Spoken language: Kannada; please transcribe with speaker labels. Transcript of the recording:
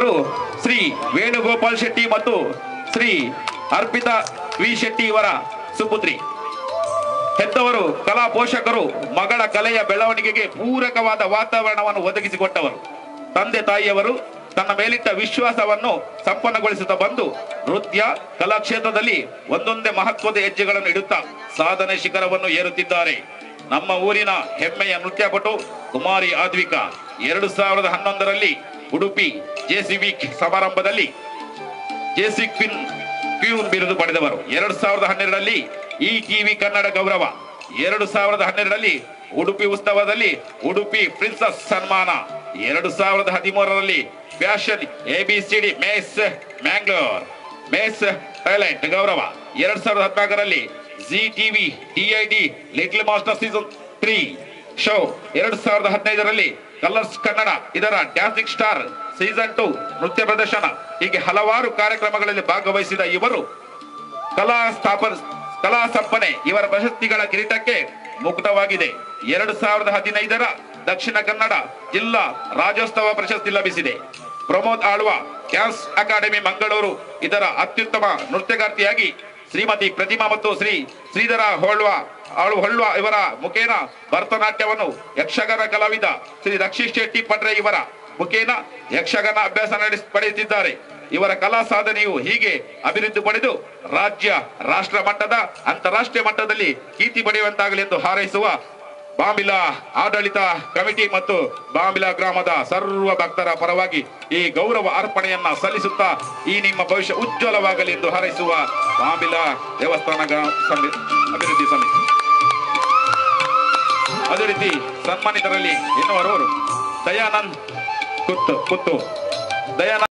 Speaker 1: ಇವರು ಶ್ರೀ ವೇಣುಗೋಪಾಲ್ ಶೆಟ್ಟಿ ಮತ್ತು ಶ್ರೀ ಅರ್ಪಿತಾ ವಿ ಶೆಟ್ಟಿ ಇವರ ಸುಪುತ್ರಿ ಹೆತ್ತವರು ಕಲಾ ಪೋಷಕರು ಮಗಳ ಕಲೆಯ ಬೆಳವಣಿಗೆಗೆ ಪೂರಕವಾದ ವಾತಾವರಣವನ್ನು ಒದಗಿಸಿಕೊಟ್ಟವರು ತಂದೆ ತಾಯಿಯವರು ತನ್ನ ಮೇಲಿಟ್ಟ ವಿಶ್ವಾಸವನ್ನು ಸಂಪನ್ನಗೊಳಿಸುತ್ತಾ ಬಂದು ನೃತ್ಯ ಕಲಾ ಕ್ಷೇತ್ರದಲ್ಲಿ ಒಂದೊಂದೇ ಮಹತ್ವದ ಹೆಜ್ಜೆಗಳನ್ನು ಇಡುತ್ತಾ ಸಾಧನೆ ಶಿಖರವನ್ನು ಏರುತ್ತಿದ್ದಾರೆ ನಮ್ಮ ಊರಿನ ಹೆಮ್ಮೆಯ ನೃತ್ಯಪಟು ಕುಮಾರಿ ಆದ್ವಿಕಾ ಎರಡು ಸಾವಿರದ ಹನ್ನೊಂದರಲ್ಲಿ ಉಡುಪಿ ಜೆಸಿಬಿ ಸಮಾರಂಭದಲ್ಲಿ ಜೆಸಿ ಕ್ವಿನ್ ಕ್ಯೂನ್ ಬಿರುದು ಪಡೆದವರು ಎರಡು ಸಾವಿರದ ಹನ್ನೆರಡರಲ್ಲಿ ಈ ಟಿವಿ ಕನ್ನಡ ಗೌರವ ಎರಡು ಸಾವಿರದ ಹನ್ನೆರಡರಲ್ಲಿ ಉಡುಪಿ ಉತ್ಸವದಲ್ಲಿ ಉಡುಪಿ ಪ್ರಿನ್ಸಸ್ ಸನ್ಮಾನ ಎರಡು ಸಾವಿರದ ಹದಿಮೂರರಲ್ಲಿ ಫ್ಯಾಷನ್ ಎಬಿಸಿಡಿ ಮೇಸ್ ಮ್ಯಾಂಗ್ಳೂರ್ ಮೇಸ್ ಟ್ಯಾಲೆಂಟ್ ಗೌರವ ಎರಡ್ ಸಾವಿರದ ಹದಿನಾಲ್ಕರಲ್ಲಿ ಜಿ ಟಿವಿ ಟಿಐಡಿ little master season three show ಎರಡ್ ಸಾವಿರದ ಹದಿನೈದರಲ್ಲಿ ಕಲರ್ಸ್ ಕನ್ನಡ ಇದರ ಡ್ಯಾನ್ಸಿಂಗ್ ಸ್ಟಾರ್ ಸೀಸನ್ ಟು ನೃತ್ಯ ಪ್ರದರ್ಶನ ಹೀಗೆ ಹಲವಾರು ಕಾರ್ಯಕ್ರಮಗಳಲ್ಲಿ ಭಾಗವಹಿಸಿದ ಇವರು ಕಲಾ ಸ್ಥಾಪನ ಕಲಾ ಸಂಪನೆ ಇವರ ಪ್ರಶಸ್ತಿಗಳ ಕಿರೀಟಕ್ಕೆ ಮುಕ್ತವಾಗಿದೆ ಎರಡು ಸಾವಿರದ ಹದಿನೈದರ ದಕ್ಷಿಣ ಕನ್ನಡ ಜಿಲ್ಲಾ ರಾಜ್ಯೋತ್ಸವ ಪ್ರಶಸ್ತಿ ಲಭಿಸಿದೆ ಪ್ರಮೋದ್ ಆಳ್ವ ಡ್ಯಾನ್ಸ್ ಅಕಾಡೆಮಿ ಮಂಗಳೂರು ಇದರ ಅತ್ಯುತ್ತಮ ನೃತ್ಯಗಾರ್ತಿಯಾಗಿ ಶ್ರೀಮತಿ ಪ್ರತಿಮಾ ಮತ್ತು ಶ್ರೀ ಶ್ರೀಧರ ಹೋಳ್ವ ಆಳು ಹೊಳ್ವ ಇವರ ಮುಖೇನ ಭರತನಾಟ್ಯವನ್ನು ಯಕ್ಷಗಾನ ಕಲಾವಿದ ಶ್ರೀ ರಕ್ಷಿತ್ ಶೆಟ್ಟಿ ಪಟ್ರೆ ಇವರ ಮುಖೇನ ಯಕ್ಷಗಾನ ಅಭ್ಯಾಸ ನಡೆಸಿ ಪಡೆಯುತ್ತಿದ್ದಾರೆ ಇವರ ಕಲಾ ಸಾಧನೆಯು ಹೀಗೆ ಅಭಿವೃದ್ಧಿ ಪಡೆದು ರಾಜ್ಯ ರಾಷ್ಟ್ರ ಮಟ್ಟದ ಅಂತಾರಾಷ್ಟ್ರೀಯ ಮಟ್ಟದಲ್ಲಿ ಕೀರ್ತಿ ಪಡೆಯುವಂತಾಗಲಿ ಎಂದು ಹಾರೈಸುವ ಬಾಂಬಿಲಾ ಆಡಳಿತ ಕಮಿಟಿ ಮತ್ತು ಬಾಂಬಿಲಾ ಗ್ರಾಮದ ಸರ್ವ ಭಕ್ತರ ಪರವಾಗಿ ಈ ಗೌರವ ಅರ್ಪಣೆಯನ್ನ ಸಲ್ಲಿಸುತ್ತಾ ಈ ನಿಮ್ಮ ಭವಿಷ್ಯ ಉಜ್ವಲವಾಗಲಿ ಎಂದು ಹಾರೈಸುವ ಬಾಂಬಿಲಾ ದೇವಸ್ಥಾನ ಗ್ರಾಮ ಸಮಿತಿ ಅಭಿವೃದ್ಧಿ ಸಮಿತಿ ಅದೇ ರೀತಿ ಸನ್ಮಾನಿತರಲ್ಲಿ ಇನ್ನುವರವರು ದಯಾನಂದ್ ಕುತ್ತು ಕುತ್ತು ದಯಾನಂದ್